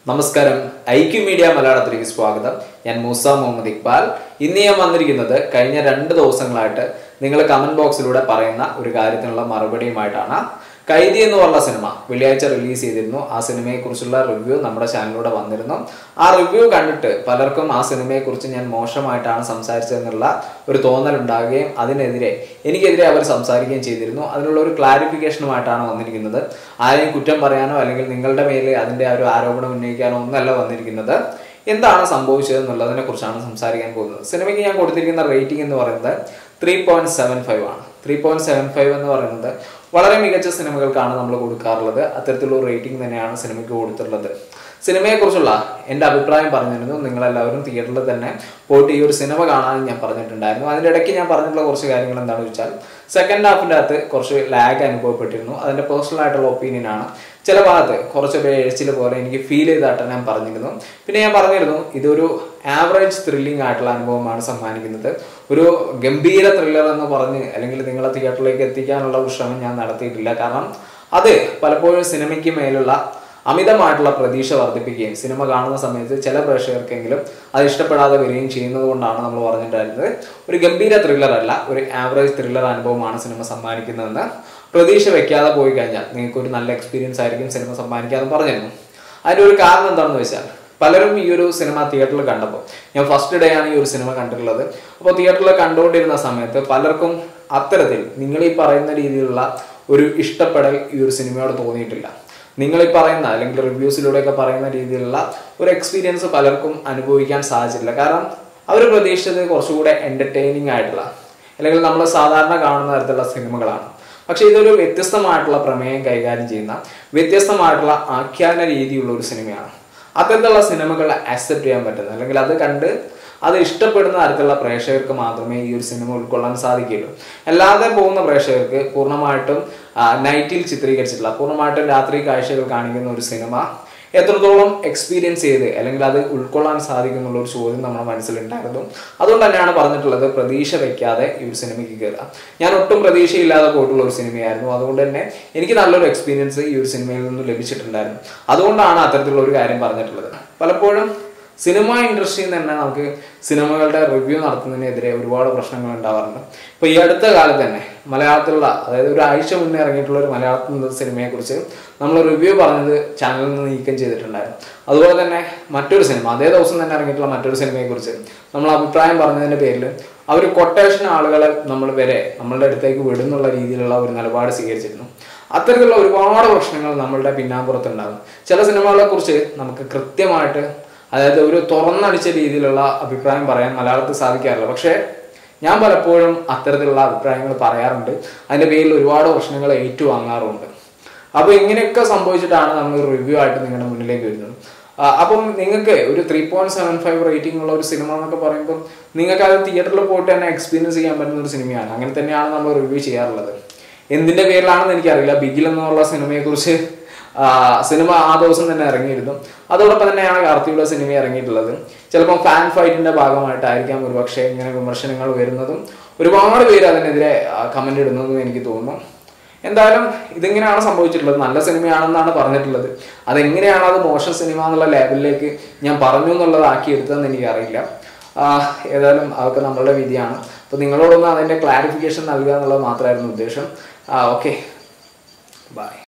നമസ്കാരം IQ media മലയാളത്തിലേക്ക് സ്വാഗതം ഞാൻ മൂസ മുഹമ്മദ് ഇക്ബാൽ ഇന്ന് ഞാൻ വന്നിരിക്കുന്നത് കഴിഞ്ഞ രണ്ട് ദിവസങ്ങളായിട്ട് നിങ്ങൾ കമന്റ് ബോക്സിലൂടെ പറയുന്ന ഒരു കാര്യത്തിനുള്ള മറുപടിയുമായിട്ടാണ് കൈതി എന്ന് പറഞ്ഞ സിനിമ വെള്ളിയാഴ്ച റിലീസ് ചെയ്തിരുന്നു ആ സിനിമയെക്കുറിച്ചുള്ള റിവ്യൂ നമ്മുടെ ചാനലിലൂടെ വന്നിരുന്നു ആ റിവ്യൂ കണ്ടിട്ട് പലർക്കും ആ സിനിമയെക്കുറിച്ച് ഞാൻ മോശമായിട്ടാണ് സംസാരിച്ചതെന്നുള്ള ഒരു തോന്നൽ ഉണ്ടാകുകയും അതിനെതിരെ എനിക്കെതിരെ അവർ സംസാരിക്കുകയും ചെയ്തിരുന്നു അതിനുള്ള ഒരു ക്ലാരിഫിക്കേഷനുമായിട്ടാണ് വന്നിരിക്കുന്നത് ആരെയും കുറ്റം പറയാനോ അല്ലെങ്കിൽ നിങ്ങളുടെ മേലെ അതിന്റെ ആ ഒരു ആരോപണം ഉന്നയിക്കാനോ ഒന്നല്ല വന്നിരിക്കുന്നത് എന്താണ് സംഭവിച്ചത് എന്നുള്ളതിനെ കുറിച്ചാണ് സംസാരിക്കാൻ പോകുന്നത് സിനിമയ്ക്ക് ഞാൻ കൊടുത്തിരിക്കുന്ന റേറ്റിംഗ് എന്ന് പറയുന്നത് ത്രീ പോയിന്റ് സെവൻ ഫൈവ് ആണ് ത്രീ പോയിന്റ് സെവൻ ഫൈവ് എന്ന് പറയുന്നത് വളരെ മികച്ച സിനിമകൾക്കാണ് നമ്മൾ കൊടുക്കാറുള്ളത് അത്തരത്തിലുള്ള റേറ്റിംഗ് തന്നെയാണ് സിനിമയ്ക്ക് കൊടുത്തിട്ടുള്ളത് സിനിമയെക്കുറിച്ചുള്ള എൻ്റെ അഭിപ്രായം പറഞ്ഞിരുന്നു നിങ്ങളെല്ലാവരും തിയേറ്ററിൽ തന്നെ പോയിട്ട് ഈ ഒരു സിനിമ കാണാൻ ഞാൻ പറഞ്ഞിട്ടുണ്ടായിരുന്നു അതിൻ്റെ ഇടയ്ക്ക് ഞാൻ പറഞ്ഞിട്ടുള്ള കുറച്ച് കാര്യങ്ങൾ എന്താണെന്ന് വെച്ചാൽ സെക്കൻഡ് ഹാഫിൻ്റെ അകത്ത് കുറച്ച് ലാഗ് അനുഭവപ്പെട്ടിരുന്നു അതിൻ്റെ പേഴ്സണൽ ആയിട്ടുള്ള ഒപ്പീനിയൻ ആണ് ചില ഭാഗത്ത് കുറച്ച് എഴുച്ചിൽ പോലെ എനിക്ക് ഫീൽ ചെയ്തായിട്ട് ഞാൻ പറഞ്ഞിരുന്നു പിന്നെ ഞാൻ പറഞ്ഞിരുന്നു ഇതൊരു ആവറേജ് ത്രില്ലിംഗ് ആയിട്ടുള്ള അനുഭവമാണ് സമ്മാനിക്കുന്നത് ഒരു ഗംഭീര ത്രില്ലർ എന്ന് പറഞ്ഞ് അല്ലെങ്കിൽ നിങ്ങളെ തിയേറ്ററിലേക്ക് എത്തിക്കാനുള്ള ഒരു ശ്രമം ഞാൻ നടത്തിയിട്ടില്ല കാരണം അത് പലപ്പോഴും സിനിമയ്ക്ക് മേലുള്ള അമിതമായിട്ടുള്ള പ്രതീക്ഷ വർദ്ധിപ്പിക്കുകയും സിനിമ കാണുന്ന സമയത്ത് ചില പ്രേക്ഷകർക്കെങ്കിലും അത് ഇഷ്ടപ്പെടാതെ വരികയും ചെയ്യുന്നത് കൊണ്ടാണ് നമ്മൾ പറഞ്ഞിട്ടുണ്ടായിരുന്നത് ഒരു ഗംഭീര ത്രില്ലർ അല്ല ഒരു ആവറേജ് ത്രില്ലർ അനുഭവമാണ് സിനിമ സമ്മാനിക്കുന്നതെന്ന് പ്രതീക്ഷ വെക്കാതെ പോയി കഴിഞ്ഞാൽ നിങ്ങൾക്ക് ഒരു നല്ല എക്സ്പീരിയൻസ് ആയിരിക്കും സിനിമ സമ്മാനിക്കാന്ന് പറഞ്ഞിരുന്നു അതിൻ്റെ ഒരു കാരണം എന്താണെന്ന് വെച്ചാൽ പലരും ഈ ഒരു സിനിമ തിയേറ്ററിൽ കണ്ടപ്പോൾ ഞാൻ ഫസ്റ്റ് ഡേ ആണ് ഈ ഒരു സിനിമ കണ്ടിട്ടുള്ളത് അപ്പോൾ തിയേറ്ററിൽ കണ്ടുകൊണ്ടിരുന്ന സമയത്ത് പലർക്കും അത്തരത്തിൽ നിങ്ങൾ ഈ പറയുന്ന രീതിയിലുള്ള ഒരു ഇഷ്ടപ്പെടൽ ഈ ഒരു സിനിമയോട് തോന്നിയിട്ടില്ല നിങ്ങൾ ഈ പറയുന്ന അല്ലെങ്കിൽ റിവ്യൂസിലൂടെയൊക്കെ പറയുന്ന രീതിയിലുള്ള ഒരു എക്സ്പീരിയൻസ് പലർക്കും അനുഭവിക്കാൻ സാധിച്ചില്ല കാരണം അവർ പ്രതീക്ഷിച്ചത് കുറച്ചുകൂടെ എന്റർടൈനിങ് ആയിട്ടുള്ള അല്ലെങ്കിൽ നമ്മൾ സാധാരണ കാണുന്ന തരത്തിലുള്ള സിനിമകളാണ് പക്ഷെ ഇതൊരു വ്യത്യസ്തമായിട്ടുള്ള പ്രമേയം കൈകാര്യം ചെയ്യുന്ന വ്യത്യസ്തമായിട്ടുള്ള ആഖ്യാന രീതിയുള്ള ഒരു സിനിമയാണ് അത്തരത്തിലുള്ള സിനിമകൾ അക്സെപ്റ്റ് ചെയ്യാൻ പറ്റുന്നത് അല്ലെങ്കിൽ അത് കണ്ട് അത് ഇഷ്ടപ്പെടുന്ന തരത്തിലുള്ള പ്രേക്ഷകർക്ക് മാത്രമേ ഈ ഒരു സിനിമ ഉൾക്കൊള്ളാൻ സാധിക്കുകയുള്ളൂ അല്ലാതെ പോകുന്ന പ്രേക്ഷകർക്ക് പൂർണ്ണമായിട്ടും നൈറ്റിൽ ചിത്രീകരിച്ചിട്ടുള്ള പൂർണ്ണമായിട്ടും രാത്രി കാഴ്ചകൾ കാണിക്കുന്ന ഒരു സിനിമ എത്രത്തോളം എക്സ്പീരിയൻസ് ചെയ്ത് അല്ലെങ്കിൽ അത് ഉൾക്കൊള്ളാൻ സാധിക്കുന്നുള്ള ഒരു ചോദ്യം നമ്മുടെ മനസ്സിലുണ്ടായിരുന്നു അതുകൊണ്ട് തന്നെയാണ് പറഞ്ഞിട്ടുള്ളത് പ്രതീക്ഷ വെക്കാതെ ഈ ഒരു സിനിമയ്ക്ക് കയറുക ഞാൻ ഒട്ടും പ്രതീക്ഷയില്ലാതെ പോയിട്ടുള്ള ഒരു സിനിമയായിരുന്നു അതുകൊണ്ട് തന്നെ എനിക്ക് നല്ലൊരു എക്സ്പീരിയൻസ് ഈ ഒരു സിനിമയിൽ നിന്ന് ലഭിച്ചിട്ടുണ്ടായിരുന്നു അതുകൊണ്ടാണ് അത്തരത്തിലുള്ള ഒരു കാര്യം പറഞ്ഞിട്ടുള്ളത് പലപ്പോഴും സിനിമ ഇൻഡസ്ട്രിയിൽ തന്നെ നമുക്ക് സിനിമകളുടെ റിവ്യൂ നടത്തുന്നതിനെതിരെ ഒരുപാട് പ്രശ്നങ്ങൾ ഉണ്ടാവാറുണ്ട് ഇപ്പൊ ഈ അടുത്ത കാലത്ത് തന്നെ മലയാളത്തിലുള്ള അതായത് ഒരു ആഴ്ച മുന്നേ ഇറങ്ങിയിട്ടുള്ള ഒരു മലയാളത്തിൽ സിനിമയെ കുറിച്ച് നമ്മൾ റിവ്യൂ പറഞ്ഞത് ചാനലിൽ നിന്ന് നീക്കം ചെയ്തിട്ടുണ്ടായിരുന്നു അതുപോലെ തന്നെ മറ്റൊരു സിനിമ അതേ ദിവസം തന്നെ ഇറങ്ങിയിട്ടുള്ള മറ്റൊരു സിനിമയെ കുറിച്ച് നമ്മൾ അഭിപ്രായം പറഞ്ഞതിന്റെ പേരിൽ അവർ കൊട്ടേഷൻ ആളുകളെ നമ്മൾ വരെ നമ്മളുടെ അടുത്തേക്ക് വിടുന്നുള്ള രീതിയിലുള്ള ഒരു നിലപാട് സ്വീകരിച്ചിരുന്നു അത്തരത്തിലുള്ള ഒരുപാട് പ്രശ്നങ്ങൾ നമ്മളുടെ പിന്നാമ്പുറത്തുണ്ടാകും ചില സിനിമകളെ കുറിച്ച് നമുക്ക് കൃത്യമായിട്ട് അതായത് ഒരു തുറന്നടിച്ച രീതിയിലുള്ള അഭിപ്രായം പറയാൻ മലയാളത്തിൽ സാധിക്കാറില്ല പക്ഷേ ഞാൻ പലപ്പോഴും അത്തരത്തിലുള്ള അഭിപ്രായങ്ങൾ പറയാറുണ്ട് അതിന്റെ പേരിൽ ഒരുപാട് പ്രശ്നങ്ങൾ ഏറ്റുവാങ്ങാറുണ്ട് അപ്പോൾ ഇങ്ങനെയൊക്കെ സംഭവിച്ചിട്ടാണ് നമ്മൾ റിവ്യൂ ആയിട്ട് നിങ്ങളുടെ മുന്നിലേക്ക് വരുന്നത് ആ, അപ്പം നിങ്ങൾക്ക് ഒരു three point seven five rating ഉള്ള ഒരു സിനിമ എന്നൊക്കെ പറയുമ്പോൾ നിങ്ങൾക്ക് അത് തിയേറ്ററിൽ പോയിട്ട് തന്നെ എക്സ്പീരിയൻസ് ചെയ്യാൻ പറ്റുന്ന ഒരു സിനിമയാണ് അങ്ങനെ തന്നെയാണ് നമ്മൾ റിവ്യൂ ചെയ്യാറുള്ളത് എന്തിന്റെ പേരിലാണെന്ന് എനിക്കറിയില്ല ബിഗിൽ എന്നുള്ള സിനിമയെക്കുറിച്ച് ആ, സിനിമ ആ ദിവസം തന്നെ ഇറങ്ങിയിരുന്നു അതോടൊപ്പം തന്നെയാണ് കാർത്തിയുടെ സിനിമ ഇറങ്ങിയിട്ടുള്ളത് ചിലപ്പോൾ ഫാൻ ഫൈറ്റിന്റെ ഭാഗമായിട്ടായിരിക്കാം ഒരുപക്ഷെ ഇങ്ങനെ വിമർശനങ്ങൾ വരുന്നതും ഒരുപാട് പേര് അതിനെതിരെ കമന്റ് ഇടുന്നതും എനിക്ക് തോന്നുന്നു എന്തായാലും ഇതിങ്ങനെയാണ് സംഭവിച്ചിട്ടുള്ളത് നല്ല സിനിമയാണെന്നാണ് പറഞ്ഞിട്ടുള്ളത് അതെങ്ങനെയാണ് അത് മോശം സിനിമ എന്നുള്ള ലേബലിലേക്ക് ഞാൻ പറഞ്ഞു എന്നുള്ളതാക്കി എടുത്തതെന്ന് എനിക്കറിയില്ല ആ, ഏതായാലും അതൊക്കെ നമ്മളുടെ വിധിയാണ് അപ്പോൾ നിങ്ങളോടൊന്ന് അതിൻ്റെ ക്ലാരിഫിക്കേഷൻ നൽകുക എന്നുള്ളത് മാത്രമായിരുന്നു ഉദ്ദേശം ആ ഓക്കെ ബൈ